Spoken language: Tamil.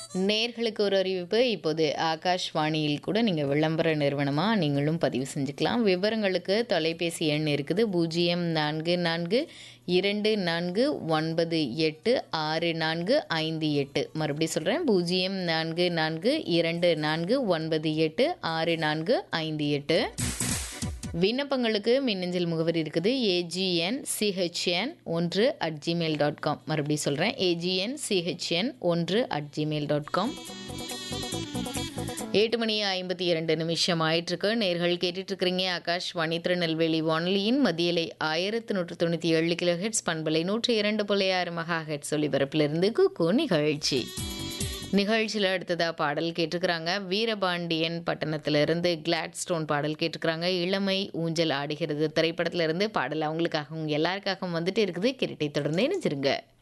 நேர்களுக்கு ஒரு அறிவிப்பு இப்போது ஆகாஷ்வாணியில் கூட நீங்கள் விளம்பர நிறுவனமாக நீங்களும் பதிவு செஞ்சுக்கலாம் விவரங்களுக்கு தொலைபேசி எண் இருக்குது பூஜ்ஜியம் நான்கு நான்கு இரண்டு நான்கு ஒன்பது எட்டு ஆறு நான்கு ஐந்து எட்டு மறுபடியும் சொல்கிறேன் பூஜ்ஜியம் நான்கு நான்கு இரண்டு நான்கு ஒன்பது எட்டு ஆறு நான்கு ஐந்து எட்டு விண்ணப்பங்களுக்கு மின்னஞ்சல் முகவரி இருக்குது ஏஜிஎன் சிஹெச்என் ஒன்று அட் ஜிமெயில் டாட் காம் மறுபடியும் சொல்கிறேன் ஏஜிஎன் சிஹெச்என் ஒன்று அட் ஜிமெயில் டாட் காம் எட்டு மணி ஐம்பத்தி இரண்டு நிமிஷம் ஆயிட்டிருக்கு நேர்கள் கேட்டுட்டு இருக்கிறீங்க ஆகாஷ்வாணி திருநெல்வேலி வானொலியின் மத்தியலை ஆயிரத்து நூற்று தொண்ணூற்றி ஏழு கிலோ ஹெட்ஸ் பண்பலை நூற்றி இரண்டு புள்ளி ஆறு மகா ஹெட்ஸ் ஒலிபரப்பிலிருந்து குக்கு நிகழ்ச்சி நிகழ்ச்சியில் அடுத்ததாக பாடல் கேட்டுக்கிறாங்க வீரபாண்டியன் பட்டணத்திலிருந்து கிளாட்ஸ்டோன் பாடல் கேட்டுக்கிறாங்க இளமை ஊஞ்சல் ஆடுகிறது திரைப்படத்திலிருந்து பாடல் அவங்களுக்காகவும் எல்லாருக்காகவும் வந்துட்டு இருக்குது கிரட்டை தொடர்ந்து இணைஞ்சிருங்க